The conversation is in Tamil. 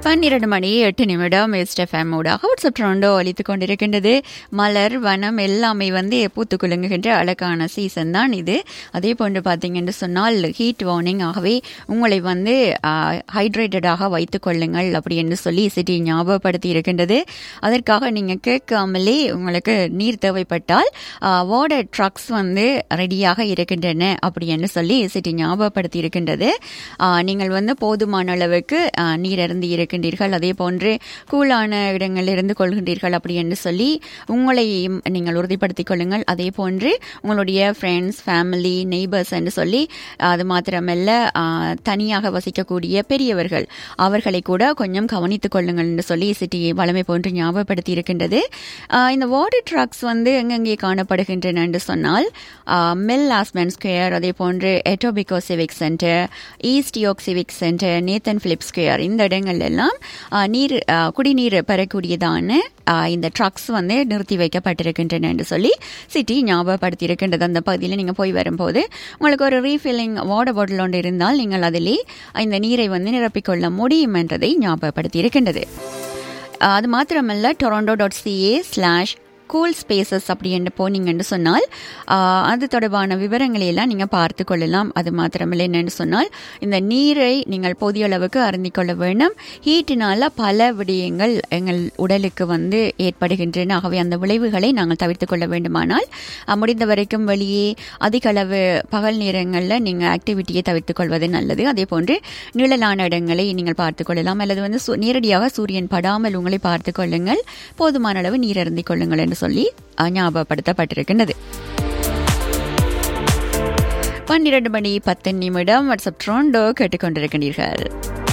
பன்னிரண்டு மணி எட்டு நிமிடம் எஸ்டெஃப்எம் ஊடாக வாட்ஸ்அப் ட்ரோண்டோ அளித்துக் கொண்டிருக்கின்றது மலர் வனம் எல்லாமே வந்து பூத்து குலுங்குகின்ற அழகான சீசன் தான் இது அதே போன்று பார்த்தீங்கன்னு சொன்னால் ஹீட் வார்னிங் ஆகவே உங்களை வந்து ஹைட்ரேட்டடாக வைத்துக் கொள்ளுங்கள் அப்படி என்று சொல்லி சிட்டி ஞாபகப்படுத்தி இருக்கின்றது அதற்காக நீங்கள் கேட்காமலே உங்களுக்கு நீர் தேவைப்பட்டால் வாட்டர் ட்ரக்ஸ் வந்து ரெடியாக இருக்கின்றன அப்படி என்று சொல்லி சிட்டி ஞாபகப்படுத்தி இருக்கின்றது நீங்கள் வந்து போதுமான அளவுக்கு நீர் இறந்து இருக்கின்றீர்கள் அதே போன்று கூலான இடங்களில் இருந்து கொள்கின்றீர்கள் அப்படி என்று சொல்லி உங்களை நீங்கள் உறுதிப்படுத்திக் கொள்ளுங்கள் அதே போன்று உங்களுடைய ஃப்ரெண்ட்ஸ் ஃபேமிலி நெய்பர்ஸ் என்று சொல்லி அது மாத்திரமல்ல தனியாக வசிக்கக்கூடிய பெரியவர்கள் அவர்களை கூட கொஞ்சம் கவனித்துக் கொள்ளுங்கள் என்று சொல்லி சிட்டி வளமை போன்று ஞாபகப்படுத்தி இருக்கின்றது இந்த வாட்டர் ட்ரக்ஸ் வந்து எங்கெங்கே காணப்படுகின்றன என்று சொன்னால் மில் ஆஸ்மன் ஸ்கொயர் அதே போன்று Etobicoke civic centre East York civic centre Nathan Phillips square இந்த இடங்கள் எல்லாம் நீர் குடிநீர் பெறக்கூடியதான இந்த ட்ரக்ஸ் வந்து நிறுத்தி வைக்கப்பட்டிருக்கின்றன என்று சொல்லி சிட்டி ஞாபகப்படுத்தி இருக்கின்றது அந்த பகுதியில் நீங்கள் போய் வரும்போது உங்களுக்கு ஒரு ரீஃபில்லிங் வாட்டர் பாட்டில் ஒன்று இருந்தால் நீங்கள் அதிலே இந்த நீரை வந்து நிரப்பிக்கொள்ள முடியும் என்றதை ஞாபகப்படுத்தி இருக்கின்றது அது மாத்திரமல்ல Toronto dot CA slash cool spaces அப்படி என்று போனீங்கன்னு சொன்னால் அது தொடர்பான விவரங்களை எல்லாம் நீங்கள் பார்த்து கொள்ளலாம் அது மாத்திரமில்லை என்னென்னு சொன்னால் இந்த நீரை நீங்கள் போதிய அளவுக்கு அருந்திக் கொள்ள வேண்டும் ஹீட்டினால பல விடயங்கள் எங்கள் உடலுக்கு வந்து ஏற்படுகின்றன ஆகவே அந்த விளைவுகளை நாங்கள் தவிர்த்து கொள்ள வேண்டுமானால் முடிந்த வரைக்கும் வெளியே அதிக அளவு பகல் நேரங்களில் நீங்கள் ஆக்டிவிட்டியை தவிர்த்து கொள்வது நல்லது அதே போன்று நிழலான இடங்களை நீங்கள் பார்த்து கொள்ளலாம் அல்லது வந்து நேரடியாக சூரியன் படாமல் உங்களை பார்த்து கொள்ளுங்கள் போதுமான அளவு நீர் அருந்திக் கொள்ளுங்கள் என்று சொல்லி ஞாபகப்படுத்தப்பட்டிருக்கின்றது பன்னிரண்டு மணி பத்து நிமிடம் வாட்ஸ்அப் ட்ரோண்டோ கேட்டுக்கொண்டிருக்கின்றீர்கள்